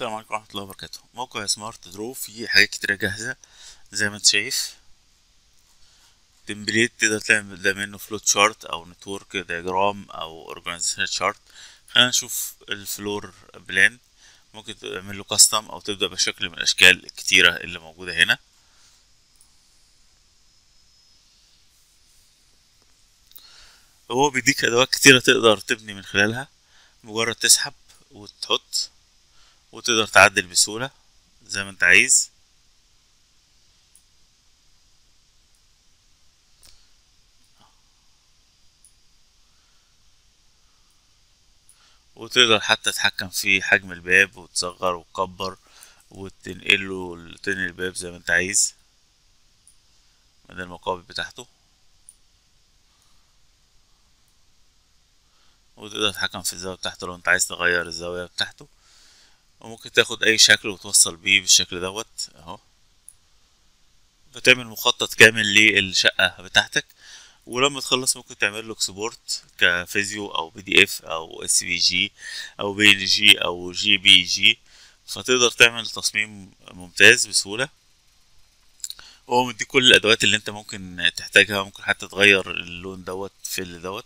السلام عليكم ورحمة الله وبركاته موقع سمارت درو فيه حاجات كتيرة جاهزة زي ما انت شايف تمبليت تقدر تعمل ده منه فلوت شارت او نتورك دياجرام او اورجانيزيشن شارت خلينا نشوف الفلور بلان ممكن تعمل له كاستم او تبدأ بشكل من الاشكال الكتيرة اللي موجودة هنا هو بيديك ادوات كتيرة تقدر تبني من خلالها مجرد تسحب وتحط وتقدر تعدل بسهولة زي ما انت عايز وتقدر حتى تتحكم في حجم الباب وتصغر وتكبر وتنقله تنقل الباب زي ما انت عايز من المقابل بتاعته وتقدر تتحكم في الزاوية بتاعته لو انت عايز تغير الزاوية بتاعته وممكن تاخد اي شكل وتوصل بيه بالشكل دوت اهو بتعمل مخطط كامل للشقة بتاعتك ولما تخلص ممكن تعمل له اكسبورت كفيديو او بي دي اف او اس في جي او بي ان جي او جي بي جي فتقدر تعمل تصميم ممتاز بسهولة وهو مديك كل الادوات اللي انت ممكن تحتاجها ممكن حتى تغير اللون دوت في اللي دوت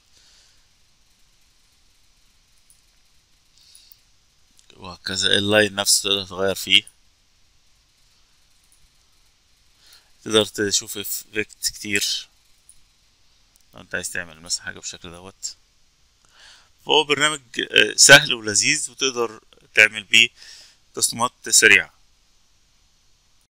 وهكذا اللاين نفسه تقدر تغير فيه تقدر تشوف افكت كتير لو انت عايز تعمل مثلا حاجة بالشكل دوت فهو برنامج سهل ولذيذ وتقدر تعمل بيه تصميمات سريعة